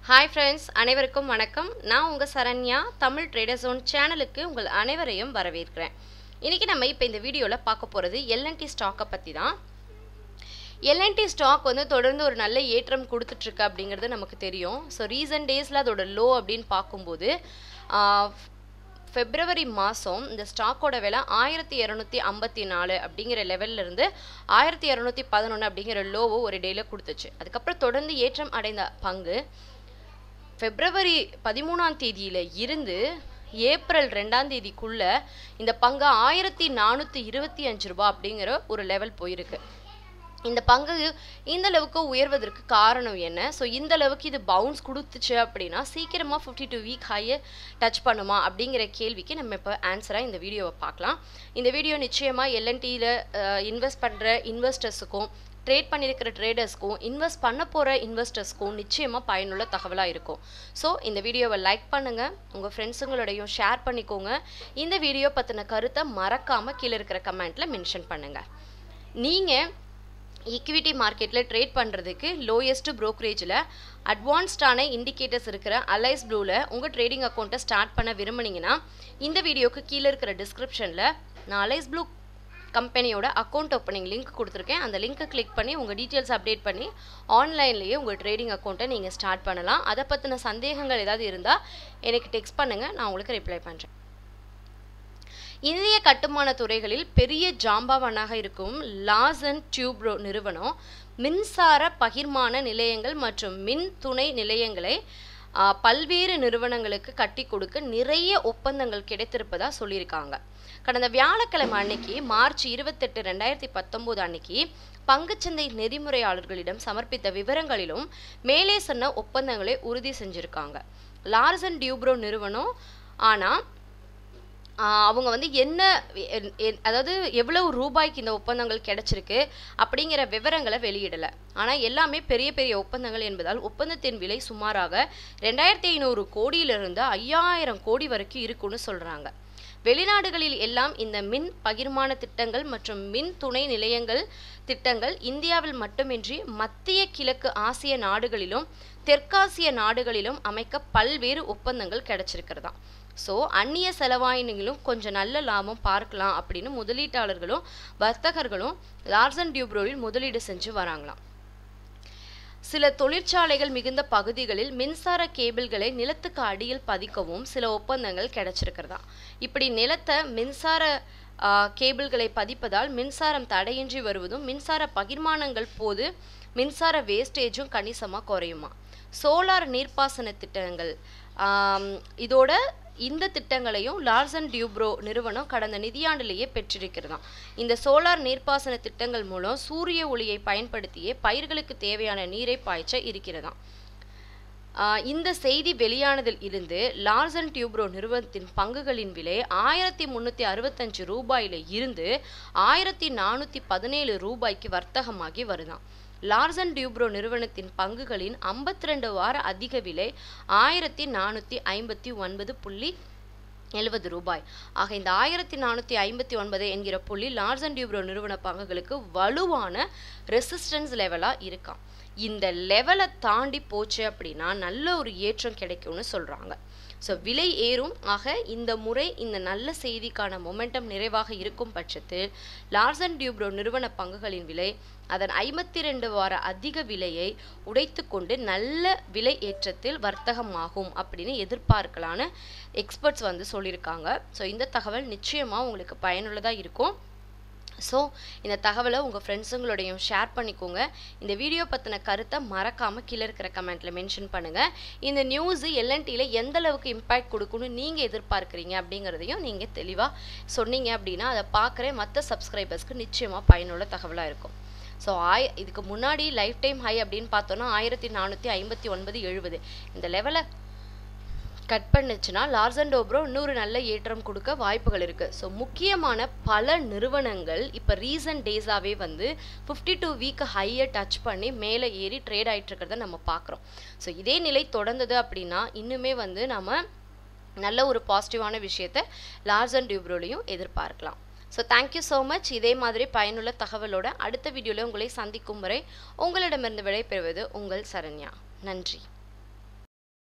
hi friends அனைவருக்கும் வணக்கம் நான் உங்கள் சரண்யா தமிழ் ட்ரேடர் ஜோன் சேனலுக்கு உங்கள் அனைவரையும் வரவேற்கிறேன் இன்றைக்கி நம்ம இப்போ இந்த வீடியோவில் பார்க்க போகிறது எல்என்டி ஸ்டாக்கை பற்றி தான் எல்என்டி ஸ்டாக் வந்து தொடர்ந்து ஒரு நல்ல ஏற்றம் கொடுத்துட்ருக்கு அப்படிங்கிறது நமக்கு தெரியும் ஸோ ரீசன்ட் டேஸில் அதோட லோ அப்படின்னு பார்க்கும்போது ஃபெப்ரவரி மாதம் இந்த ஸ்டாக்கோட விலை ஆயிரத்தி இரநூத்தி ஐம்பத்தி நாலு அப்படிங்கிற லெவல்ல இருந்து ஆயிரத்தி இரநூத்தி பதினொன்று அப்படிங்கிற லோவை ஒரு டேயில் கொடுத்துச்சு அதுக்கப்புறம் தொடர்ந்து ஏற்றம் அடைந்த பங்கு ஃபெப்ரவரி பதிமூணாம் தேதியில் இருந்து ஏப்ரல் ரெண்டாம் தேதிக்குள்ள இந்த பங்கு ஆயிரத்தி நானூற்றி இருபத்தி அஞ்சு ரூபா அப்படிங்கிற ஒரு லெவல் போயிருக்கு இந்த பங்கு இந்த அளவுக்கு உயர்வதற்கு காரணம் என்ன ஸோ இந்த அளவுக்கு இது பவுன்ஸ் கொடுத்துச்சு அப்படின்னா சீக்கிரமாக ஃபிஃப்டி டூ வீக் ஹையை டச் பண்ணுமா அப்படிங்கிற கேள்விக்கு நம்ம இப்போ ஆன்சராக இந்த வீடியோவை பார்க்கலாம் இந்த வீடியோ நிச்சயமாக எல்என்டியில் இன்வெஸ்ட் பண்ணுற இன்வெஸ்டர்ஸுக்கும் ட்ரேட் பண்ணியிருக்கிற ட்ரேடர்ஸ்க்கும் இன்வெஸ்ட் பண்ண போகிற இன்வெஸ்டர்ஸ்க்கும் நிச்சயமாக பயனுள்ள தகவலாக இருக்கும் ஸோ இந்த வீடியோவை லைக் பண்ணுங்கள் உங்கள் ஃப்ரெண்ட்ஸுங்களோடையும் ஷேர் பண்ணிக்கோங்க இந்த வீடியோ பற்றின கருத்தை மறக்காமல் கீழே இருக்கிற கமெண்ட்டில் மென்ஷன் பண்ணுங்கள் நீங்கள் ஈக்விட்டி மார்க்கெட்டில் ட்ரேட் பண்ணுறதுக்கு லோயஸ்ட்டு ப்ரோக்கரேஜில் அட்வான்ஸ்டான இண்டிகேட்டர்ஸ் இருக்கிற அலைஸ் ப்ளூவில் உங்கள் ட்ரேடிங் அக்கௌண்ட்டை ஸ்டார்ட் பண்ண விரும்புனீங்கன்னா இந்த வீடியோக்கு கீழே இருக்கிற டிஸ்கிரிப்ஷனில் நான் அலைஸ் ப்ளூ கம்பெனியோட அக்கௌண்ட் ஓப்பனிங் லிங்க் கொடுத்துருக்கேன் அந்த லிங்க்கை கிளிக் பண்ணி உங்கள் டீட்டெயில்ஸ் அப்டேட் பண்ணி ஆன்லைன்லேயே உங்கள் ட்ரேடிங் அக்கௌண்ட்டை நீங்கள் ஸ்டார்ட் பண்ணலாம் அதை பற்றின சந்தேகங்கள் ஏதாவது இருந்தால் எனக்கு டெக்ஸ்ட் பண்ணுங்கள் நான் உங்களுக்கு ரிப்ளை பண்ணுறேன் இந்திய கட்டுமான துறைகளில் பெரிய ஜாம்பவானாக இருக்கும் லாசன் டியூப்ரோ நிறுவனம் மின்சார பகிர்மான நிலையங்கள் மற்றும் மின் துணை நிலையங்களை பல்வேறு நிறுவனங்களுக்கு கட்டி கொடுக்க நிறைய ஒப்பந்தங்கள் கிடைத்திருப்பதாக சொல்லியிருக்காங்க கடந்த வியாழக்கிழமை அன்னைக்கு மார்ச் இருபத்தெட்டு ரெண்டாயிரத்தி பத்தொம்போது அன்னைக்கு பங்குச்சந்தை நெறிமுறையாளர்களிடம் சமர்ப்பித்த விவரங்களிலும் மேலே சொன்ன ஒப்பந்தங்களை உறுதி செஞ்சுருக்காங்க லார்சன் டியூப்ரோ நிறுவனம் ஆனால் அவங்க வந்து என்ன அதாவது எவ்வளவு ரூபாய்க்கு இந்த ஒப்பந்தங்கள் கிடைச்சிருக்கு அப்படிங்கிற விவரங்களை வெளியிடலை ஆனால் எல்லாமே பெரிய பெரிய ஒப்பந்தங்கள் என்பதால் ஒப்பந்தத்தின் விலை சுமாராக ரெண்டாயிரத்தி ஐநூறு கோடியிலிருந்து ஐயாயிரம் கோடி வரைக்கும் இருக்குன்னு சொல்கிறாங்க வெளிநாடுகளில் எல்லாம் இந்த மின் பகிர்மான திட்டங்கள் மற்றும் மின் துணை நிலையங்கள் திட்டங்கள் இந்தியாவில் மட்டுமின்றி மத்திய கிழக்கு ஆசிய நாடுகளிலும் தெற்காசிய நாடுகளிலும் அமைக்க பல்வேறு ஒப்பந்தங்கள் கிடைச்சிருக்கிறதா ஸோ அந்நிய செலவாயினிகளும் கொஞ்சம் நல்ல லாபம் பார்க்கலாம் அப்படின்னு முதலீட்டாளர்களும் வர்த்தகர்களும் லார்சன் டியூப்ரோவில் முதலீடு செஞ்சு வராங்களாம் சில தொழிற்சாலைகள் மிகுந்த பகுதிகளில் மின்சார கேபிள்களை நிலத்துக்கு அடியில் பதிக்கவும் சில ஒப்பந்தங்கள் கிடைச்சிருக்கிறதா இப்படி நிலத்தை மின்சார கேபிள்களை பதிப்பதால் மின்சாரம் தடையின்றி வருவதும் மின்சார பகிர்மானங்கள் போது மின்சார வேஸ்டேஜும் கணிசமாக குறையுமா சோலார் நீர்ப்பாசன திட்டங்கள் இதோட இந்த திட்டங்களையும் லார்சன் டியூப்ரோ நிறுவனம் கடந்த நிதியாண்டிலேயே பெற்றிருக்கிறதாம் இந்த சோலார் நீர்ப்பாசன திட்டங்கள் மூலம் சூரிய ஒளியை பயன்படுத்தியே பயிர்களுக்கு தேவையான நீரை பாய்ச்ச இருக்கிறதாம் இந்த செய்தி வெளியானதில் இருந்து லார்சன் டியூப்ரோ நிறுவனத்தின் பங்குகளின் விலை ஆயிரத்தி முந்நூற்றி அறுபத்தஞ்சு ரூபாயில இருந்து ஆயிரத்தி நானூற்றி பதினேழு ரூபாய்க்கு வர்த்தகமாகி வருதாம் லார்சன் டியூப்ரோ நிறுவனத்தின் பங்குகளின் ஐம்பத்தி ரெண்டு வார அதிக விலை ஆயிரத்தி நானூற்றி ஐம்பத்தி ஒன்பது புள்ளி எழுபது ரூபாய் ஆக இந்த ஆயிரத்தி நானூற்றி ஐம்பத்தி ஒன்பது என்கிற புள்ளி லார்சன் டியூப்ரோ நிறுவன பங்குகளுக்கு வலுவான ரெசிஸ்டன்ஸ் லெவலாக இருக்காம் இந்த லெவலை தாண்டி போச்சு அப்படின்னா நல்ல ஒரு ஏற்றம் கிடைக்கும்னு சொல்கிறாங்க ஸோ விலை ஏறும் ஆக இந்த முறை இந்த நல்ல செய்திக்கான மொமெண்டம் நிறைவாக இருக்கும் பட்சத்தில் லார்சன் டியூப்ரோ நிறுவன பங்குகளின் விலை அதன் ஐம்பத்தி ரெண்டு வார அதிக விலையை உடைத்து கொண்டு நல்ல விலை ஏற்றத்தில் வர்த்தகமாகும் அப்படின்னு எதிர்பார்க்கலான்னு எக்ஸ்பர்ட்ஸ் வந்து சொல்லியிருக்காங்க ஸோ இந்த தகவல் நிச்சயமாக உங்களுக்கு பயனுள்ளதாக இருக்கும் ஸோ இந்த தகவலை உங்கள் ஃப்ரெண்ட்ஸுங்களோடையும் ஷேர் பண்ணிக்கோங்க இந்த வீடியோ பற்றின கருத்தை மறக்காமல் கீழே இருக்கிற கமெண்ட்டில் மென்ஷன் பண்ணுங்கள் இந்த நியூஸு எல்என்டியில் எந்த அளவுக்கு இம்பேக்ட் கொடுக்குன்னு நீங்கள் எதிர்பார்க்குறீங்க அப்படிங்கிறதையும் நீங்கள் தெளிவாக சொன்னீங்க அப்படின்னா அதை பார்க்குற மற்ற சப்ஸ்கிரைபர்ஸ்க்கு நிச்சயமாக பயனுள்ள தகவலாக இருக்கும் ஸோ ஆய் இதுக்கு முன்னாடி லைஃப் டைம் ஹை அப்படின்னு பார்த்தோன்னா ஆயிரத்தி நானூற்றி ஐம்பத்தி ஒன்பது எழுபது இந்த லெவலை கட் பண்ணுச்சுன்னா லார்சன் டோப்ரோ இன்னொரு நல்ல ஏற்றம் கொடுக்க வாய்ப்புகள் இருக்குது ஸோ முக்கியமான பல நிறுவனங்கள் இப்போ ரீசன்ட் டேஸாகவே வந்து ஃபிஃப்டி டூ வீக் ஹையை டச் பண்ணி மேலே ஏறி ட்ரேட் ஆகிட்டு இருக்கிறத நம்ம பார்க்குறோம் ஸோ இதே நிலை தொடர்ந்தது அப்படின்னா இன்னுமே வந்து நம்ம நல்ல ஒரு பாசிட்டிவான விஷயத்த லார்சன் டியூப்ரோலையும் எதிர்பார்க்கலாம் ஸோ தேங்க்யூ ஸோ மச் இதே மாதிரி பயனுள்ள தகவலோட அடுத்த வீடியோவில் உங்களை சந்திக்கும் வரை உங்களிடமிருந்து விடைபெறுவது உங்கள் சரண்யா நன்றி